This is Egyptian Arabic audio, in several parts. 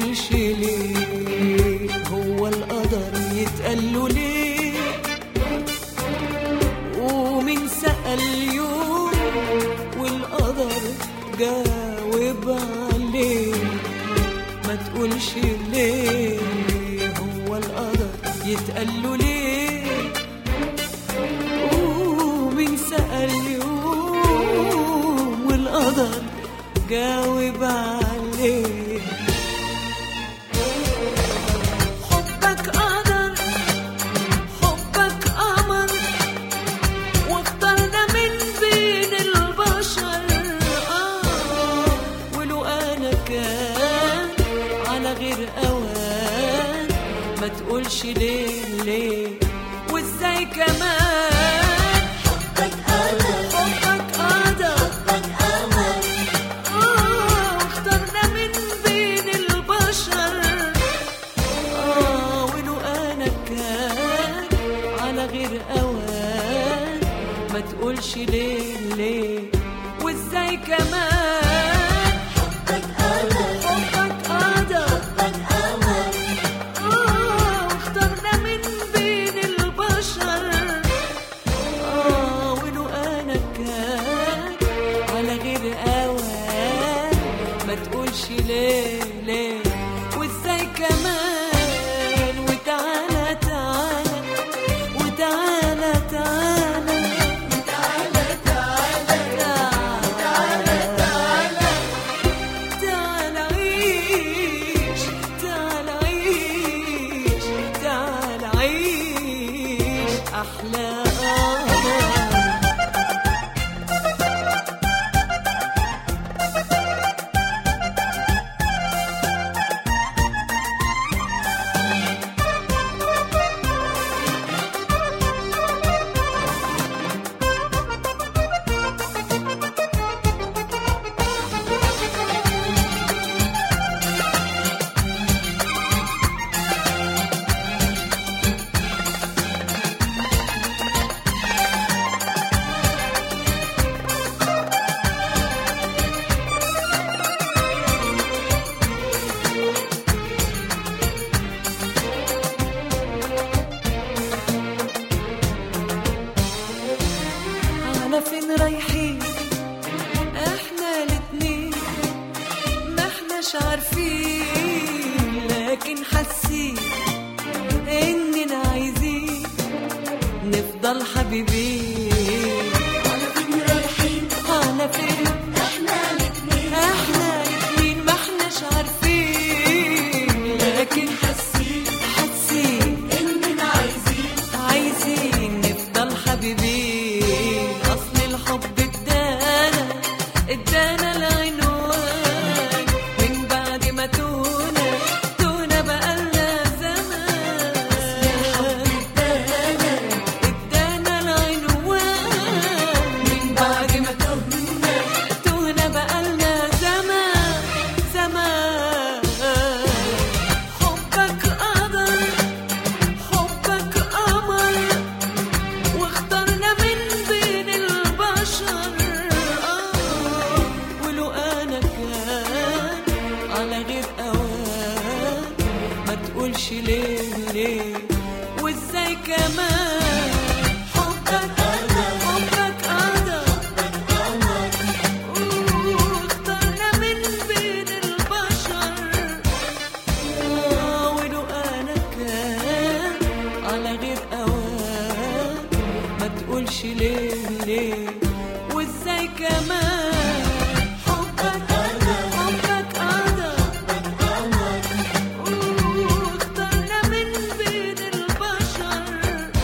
تقولش ليه هو القدر يتقال له ليه ومين سأل يوم والقدر جاوب عليه ما تقولش ليه هو القدر يتقال له ليه ومين سأل يوم والقدر جاوب عليه حبك قدر حبك قمر واخترنا من بين البشر آه ولو أنا كان على غير أوان ما تقولش ليه ليه وإزاي كمان حبك قدر حبك قدر حبك قمر آه واخترنا من بين البشر آه ولو أنا كان على غير أوان ما تقولش ليه ليه وإزاي كمان حبك قدر حبك قدر حبك قمر آه واخترنا من بين البشر آه ولو أنا كان على غير أوان ما تقولش ليه ليه وإزاي كمان وتعالى تعالى وتعالى تعالى تعالى تعالى تعالى تعالى عيش تعالى عيش تعالى عيش أحلى قمر على فين رايحين احنا الاتنين ما احناش عارفين لكن حاسين اننا عايزين نفضل حبيبين على فين رايحين على فين احنا الاتنين احنا الاتنين ما احناش عارفين لكن حاسين حاسين اننا عايزين عايزين نفضل حبيبين اصل الحب ادانا ادانا العنوان من بعد ما تونا تونا بقالنا زمان ادانا العنوان من بعد ما تونا تونا بقالنا زمان زمان حبك قدر حبك قمر واخترنا من بين البشر آه ولو انا كان على غير اوان ما تقولش ليه ليه وازاي كمان حبك حبك قدر قمر واخترنا من بين البشر آه ولو أنا كان على غير أوان ما تقولش ليه ليه وإزاي كمان حبك حبك قدر قمر واخترنا من بين البشر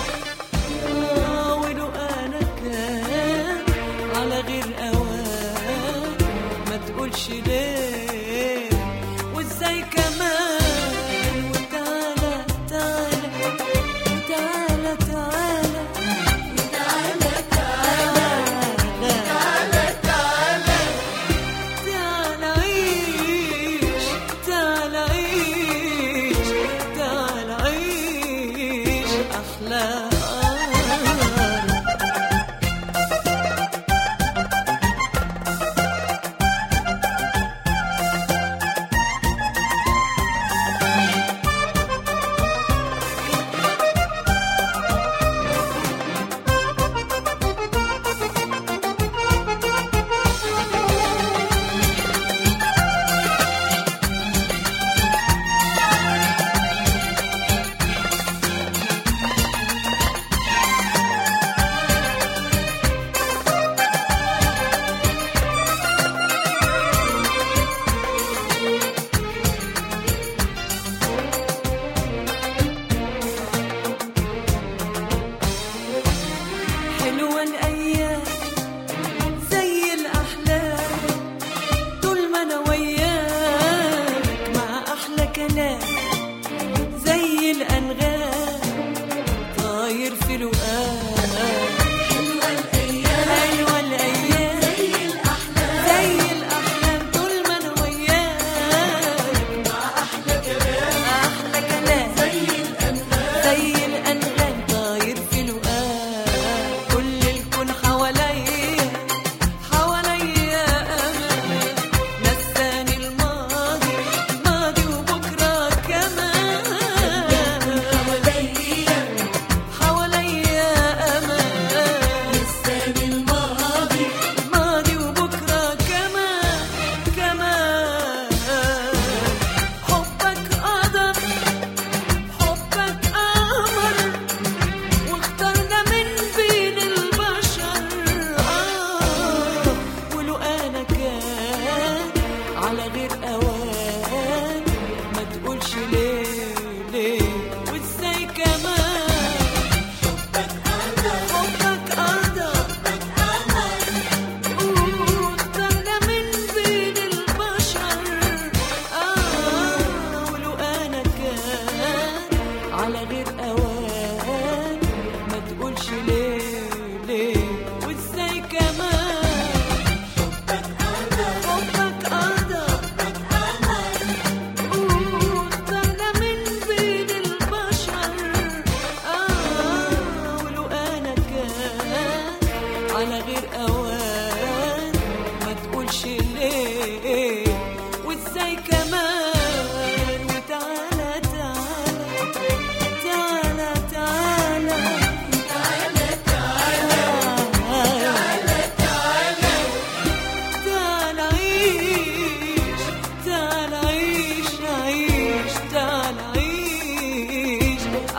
آه ولو أنا كان على غير أوان ما تقولش ليه وإزاي كمان وتعالى تعالى وتعالى تعالى تعالى تعالى تعالى تعالى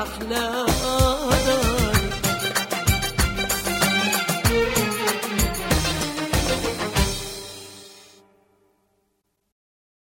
أحلى